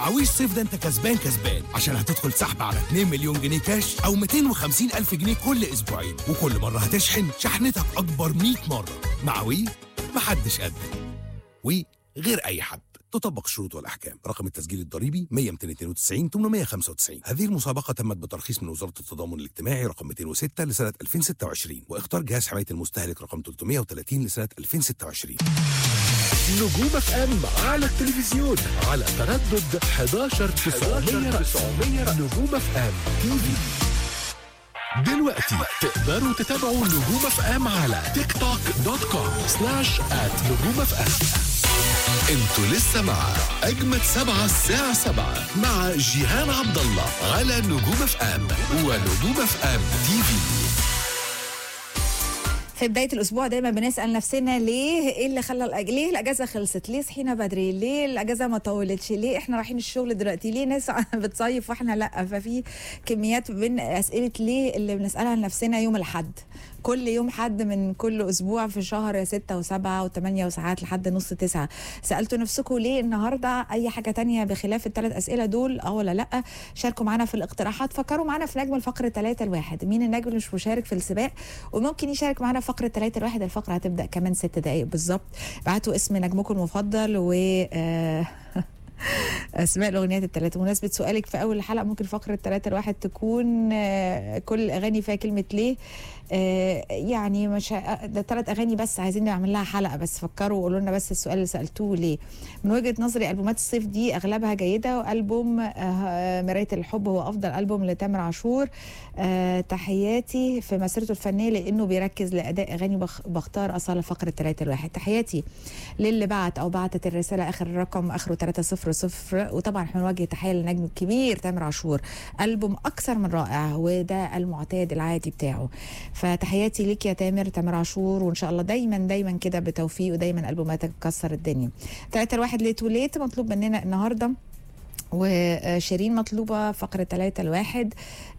تعويش صيف ده انت كسبان كسبان عشان هتدخل سحب على 2 مليون جنيه كاش او 250 الف جنيه كل اسبوعين وكل مره هتشحن شحنتك اكبر 100 مره مع وي محدش قدك وي غير اي حد تطبق الشروط والاحكام رقم التسجيل الضريبي 100 292 895 هذه المسابقه تمت بترخيص من وزاره التضامن الاجتماعي رقم 206 لسنه 2026 واختار جهاز حمايه المستهلك رقم 330 لسنه 2026 نجوم اف ام على التلفزيون على تردد 11 900 نجوم اف ام تي في دلوقتي تقدروا تتابعوا نجوم اف ام على تيك توك دوت كوم سلاش ات نجوم اف ام انتوا لسه مع اجمد سبعة الساعة سبعة مع جيهان عبد الله على نجوم اف ام ونجوم اف ام تي في في بداية الأسبوع دايما بنسأل نفسنا ليه إيه اللي خلى الأج... ليه الأجازة خلصت؟ ليه صحينا بدري؟ ليه الأجازة ما طولتش؟ ليه إحنا رايحين الشغل دلوقتي؟ ليه ناس بتصيف وإحنا لأ؟ ففي كميات من أسئلة ليه اللي بنسألها لنفسنا يوم الأحد كل يوم حد من كل اسبوع في شهر ستة وسبعة وثمانية وساعات لحد نص تسعة سألتوا نفسكم ليه النهاردة اي حاجة تانية بخلاف الثلاث اسئلة دول اه ولا لا شاركوا معنا في الاقتراحات فكروا معنا في نجم الفقرة ثلاثة الواحد مين النجم اللي مش مشارك في السباق وممكن يشارك معنا في فقرة ثلاثة الواحد الفقرة هتبدأ كمان ست دقايق بالظبط بعتوا اسم نجمكم المفضل و آه اسماء الاغنيات الثلاثه بمناسبه سؤالك في اول الحلقه ممكن فقره ثلاثه الواحد تكون آه، كل الاغاني فيها كلمه ليه آه، يعني مش ه- ده ثلاث اغاني بس عايزين نعمل لها حلقه بس فكروا وقولوا لنا بس السؤال اللي سالتوه ليه من وجهه نظري البومات الصيف دي اغلبها جيده والبوم آه، مرايه الحب هو افضل البوم لتامر عاشور آه، تحياتي في مسيرته الفنيه لانه بيركز لاداء اغاني بخ- بختار اصاله فقره ثلاثه الواحد تحياتي للي بعت او بعتت الرساله اخر الرقم اخره 300 وطبعا احنا بنوجه تحيه للنجم الكبير تامر عاشور البوم اكثر من رائع وده المعتاد العادي بتاعه فتحياتي ليك يا تامر تامر عاشور وان شاء الله دايما دايما كده بتوفيق ودايما البوماتك تكسر الدنيا 3 الواحد ليت وليت مطلوب مننا النهارده وشيرين مطلوبة فقرة ثلاثة الواحد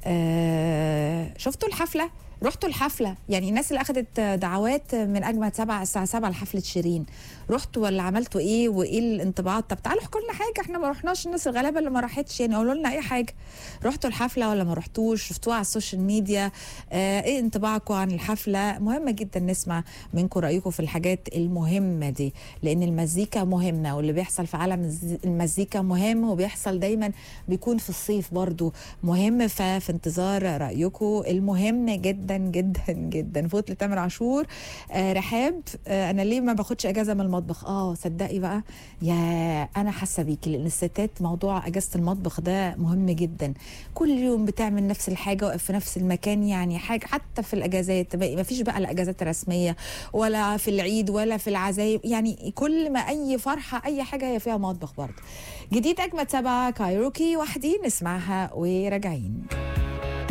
آه، شفتوا الحفلة رحتوا الحفلة يعني الناس اللي أخدت دعوات من أجمد سبعة الساعة سبعة لحفلة شيرين رحتوا ولا عملتوا إيه وإيه الانطباعات طب تعالوا احكوا لنا حاجة احنا ما رحناش الناس الغلابة اللي ما راحتش يعني قولوا لنا أي حاجة رحتوا الحفلة ولا ما رحتوش شفتوها على السوشيال ميديا آه إيه انطباعكم عن الحفلة مهمة جدا نسمع منكم رأيكم في الحاجات المهمة دي لأن المزيكا مهمة واللي بيحصل في عالم الز- المزيكا مهم وبيحصل دايما بيكون في الصيف برضو مهم ففي انتظار رأيكم المهم جدا جدا جدا فوت لتامر عاشور آه رحاب آه انا ليه ما باخدش اجازه من المطبخ اه صدقي بقى يا انا حاسه بيكي لان الستات موضوع اجازه المطبخ ده مهم جدا كل يوم بتعمل نفس الحاجه واقف في نفس المكان يعني حاجه حتى في الاجازات ما فيش بقى الاجازات الرسميه ولا في العيد ولا في العزايم يعني كل ما اي فرحه اي حاجه هي فيها مطبخ برضه جديد اجمد سبعه كايروكي وحدي نسمعها وراجعين